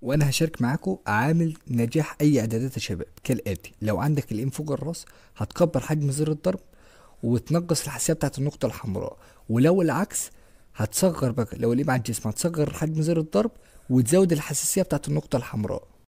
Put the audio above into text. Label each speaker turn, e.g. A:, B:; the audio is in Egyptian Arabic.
A: وانا هشارك معاكم عامل نجاح اي اعدادات يا شباب كالاتي لو عندك الام فوق الراس هتكبر حجم زر الضرب وتنقص الحساسيه بتاعت النقطه الحمراء ولو العكس هتصغر بقى لو الام على الجسم هتصغر حجم زر الضرب وتزود الحساسيه بتاعت النقطه الحمراء